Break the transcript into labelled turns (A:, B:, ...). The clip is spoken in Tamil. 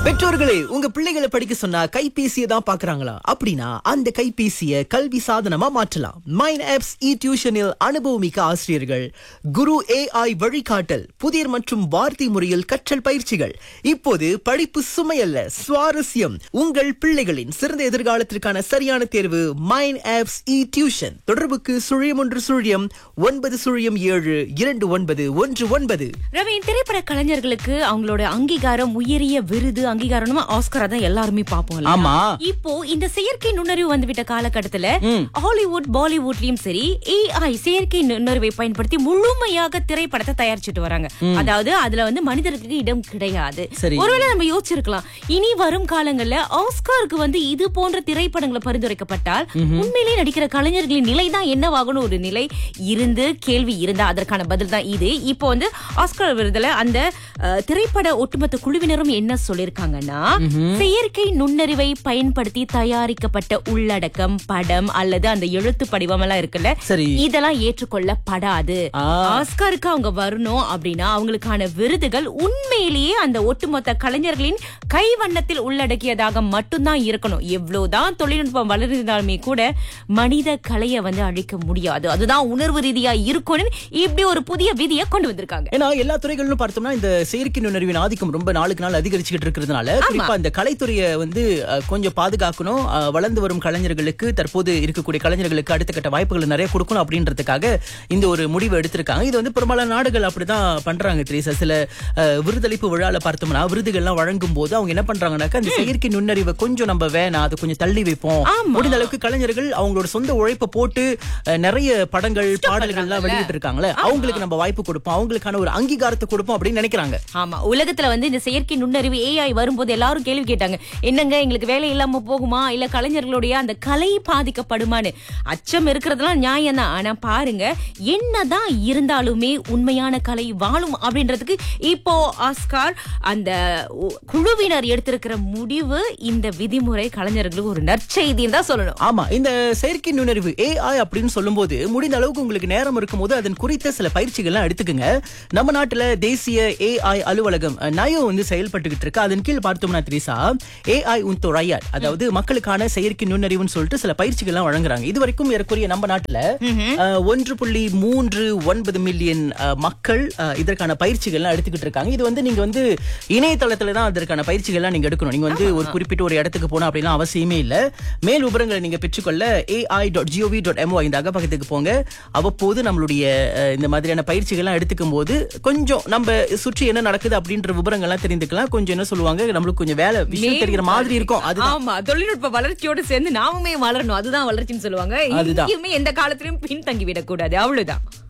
A: பெற்றோர்களே உங்க பிள்ளைகளை படிக்க சொன்னா கைபேசியை தான் பாக்குறாங்களா அப்படின்னா அந்த கைபேசியை கல்வி சாதனமா மாற்றலாம் மைன் ஆப்ஸ் இ டியூஷனில் அனுபவமிக்க ஆசிரியர்கள் குரு ஏஐ வழிகாட்டல் புதிர் மற்றும் வார்த்தை முறையில் கற்றல் பயிற்சிகள் இப்போது படிப்பு சுமையல்ல சுவாரஸ்யம் உங்கள் பிள்ளைகளின் சிறந்த எதிர்காலத்திற்கான சரியான தேர்வு மைன் ஆப்ஸ் இ டியூஷன் தொடர்புக்கு சுழியம் ஒன்று சுழியம் ஒன்பது சுழியம் ஏழு இரண்டு ஒன்பது ஒன்று ஒன்பது
B: ரவி திரைப்பட கலைஞர்களுக்கு அவங்களோட அங்கீகாரம் உயரிய விருது அங்கீகாரமா ஆஸ்கரா தான் எல்லாருமே பாப்போம் இல்லையா?
A: ஆமா.
B: இப்போ இந்த செயற்கை நுண்ணறிவு வந்துவிட்ட காலகட்டத்துல ஹாலிவுட் பாலிவுட்லயும் சரி ஏஐ செயற்கை நுண்ணறிவை பயன்படுத்தி முழுமையாக திரைப்படத்தை தயாரிச்சுட்டு வராங்க அதாவது அதுல வந்து மனிதருக்கு இடம் கிடையாது
A: சரி.
B: ஒருவேளை நம்ம யோசிச்சிருக்கலாம் இனி வரும் காலங்கள்ல ஆஸ்காருக்கு வந்து இது போன்ற திரைப்படங்களை பரிந்துரைக்கப்பட்டால் உண்மையிலேயே நடிக்கிற கலைஞர்களின் நிலை தான் என்னவாகணும் ஒரு நிலை இருந்து கேள்வி இருந்தா அதற்கான பதில் தான் இது இப்போ வந்து ஆஸ்கார் விருதுல அந்த அஹ், திரைப்பட ஒட்டுமொத்த குழுவினரும் என்ன சொல்லிருக்காங்கன்னா செயற்கை நுண்ணறிவை பயன்படுத்தி தயாரிக்கப்பட்ட உள்ளடக்கம் படம் அல்லது அந்த எழுத்து படிவம் எல்லாம் இருக்குல்ல
A: சரி.
B: இதெல்லாம் ஏற்றுக்கொள்ளப்படாது
A: ஆ.
B: ஆஸ்காருக்கு அவங்க வரணும் அப்படின்னா அவங்களுக்கான விருதுகள் உண்மையிலேயே அந்த ஒட்டுமொத்த கலைஞர்களின் கைவண்ணத்தில் உள்ளடக்கியதாக மட்டும்தான் இருக்கணும் எவ்வளவுதான் தொழில்நுட்பம் வளர்ந்தாலுமே கூட மனித கலையை வந்து அழிக்க முடியாது அதுதான் உணர்வு ரீதியா இருக்கும்னு இப்படி ஒரு புதிய விதியை கொண்டு வந்திருக்காங்க
A: ஏன்னா எல்லா துறைகளிலும் பார்த்தோம்னா இந்த செயற்கை நுண்ணறிவின் ஆதிக்கம் ரொம்ப நாளுக்கு நாள் அதிகரிச்சுக்கிட்டு இருக்கிறதுனால குறிப்பா இந்த கலைத்துறையை வந்து அஹ், கொஞ்சம் பாதுகாக்கணும் அஹ், வளர்ந்து வரும் கலைஞர்களுக்கு தற்போது இருக்கக்கூடிய கலைஞர்களுக்கு அடுத்த கட்ட வாய்ப்புகள் நிறைய கொடுக்கணும் அப்படின்றதுக்காக இந்த ஒரு முடிவு எடுத்திருக்காங்க இது வந்து பெரும்பாலான நாடுகள் அப்படிதான் பண்றாங்க திரேசா சில அஹ், விருதளிப்பு விழால பார்த்தோம்னா விருதுகள்லாம் வழங்கும் போது அவங்க என்ன பண்றாங்கன்னாக்கா இந்த செயற்கை நுண்ணறிவை கொஞ்சம் நம்ம வேணாம் அதை கொஞ்சம் தள்ளி வைப்போம்
B: ஆமா.
A: முடிந்த அளவுக்கு கலைஞர்கள் அவங்களோட சொந்த உழைப்பை போட்டு அஹ், நிறைய படங்கள் பாடல்கள் எல்லாம் வெளியிட்டு இருக்காங்களே அவங்களுக்கு நம்ம வாய்ப்பு கொடுப்போம் அவங்களுக்கான ஒரு அங்கீகாரத்தை கொடுப்போம் அப்படின்னு நினைக்கிறாங்க
B: ஆமா உலகத்துல வந்து இந்த செயற்கை நுண்ணறிவு ஏஐ வரும்போது எல்லாரும் கேள்வி கேட்டாங்க என்னங்க எங்களுக்கு வேலை இல்லாம போகுமா இல்ல கலைஞர்களுடைய அந்த கலை பாதிக்கப்படுமான்னு அச்சம் இருக்கிறதுலாம் நியாயம் தான் ஆனா பாருங்க என்னதான் இருந்தாலுமே உண்மையான கலை வாழும் அப்படின்றதுக்கு இப்போ ஆஸ்கார் அந்த உ- குழுவினர் எடுத்திருக்கிற முடிவு இந்த விதிமுறை கலைஞர்களுக்கு ஒரு நற்செய்தின்னு தான் சொல்லணும்
A: ஆமா இந்த செயற்கை நுண்ணறிவு ஏஐ அப்படின்னு சொல்லும்போது முடிந்த அளவுக்கு உங்களுக்கு நேரம் இருக்கும்போது அதன் குறித்த சில பயிற்சிகள்லாம் எடுத்துக்கங்க நம்ம நாட்டுல தேசிய ஏஐ அலுவலகம் அஹ், நயம் வந்து செயல்பட்டுக்கிட்டு இருக்கு அதன் கீழ் பார்த்தோம்னா திரிசா ஏஐ உன் தொழையாட் அதாவது மக்களுக்கான செயற்கை நுண்ணறிவுன்னு சொல்லிட்டு சில பயிற்சிகள்லாம் வழங்குறாங்க இது வரைக்கும் ஏறக்குறைய நம்ம நாட்டுல அஹ், ஒன்று புள்ளி மூன்று ஒன்பது மில்லியன் அஹ், மக்கள் அஹ், இதற்கான பயிற்சிகள்லாம் எடுத்துக்கிட்டு இருக்காங்க இது வந்து நீங்க வந்து இணையதளத்துல தான் அதற்கான பயிற்சிகள்லாம் நீங்க எடுக்கணும் நீங்க வந்து ஒரு குறிப்பிட்ட ஒரு இடத்துக்கு போகணும் அப்படிலாம் அவசியமே இல்ல மேல் விவரங்களை நீங்க பெற்றுக்கொள்ள A I dot G O V dot M O இந்த அகப்பக்கத்துக்கு போங்க அவ்வப்போது நம்மளுடைய அஹ், இந்த மாதிரியான பயிற்சிகள்லாம் எடுத்துக்கும் போது கொஞ்சம் நம்ம சுற்றி என்ன நடக்குது அப்படின்ற விவரங்கள்லாம் தெரிந்துக்கலாம் கொஞ்சம் என்ன சொல்லுவாங்க நம்மளுக்கு கொஞ்சம் வேலை விஷயம் தெரிகிற மாதிரி இருக்கும் அதுதான்
B: ஆமா தொழில்நுட்ப வளர்ச்சியோட சேர்ந்து நாமுமே வளரணும் அதுதான் வளர்ச்சின்னு சொல்லுவாங்க
A: அதுதான்.
B: எங்கேயுமே எந்த காலத்திலும் பின்தங்கி விடக்கூடாது அவ்வளவுதான்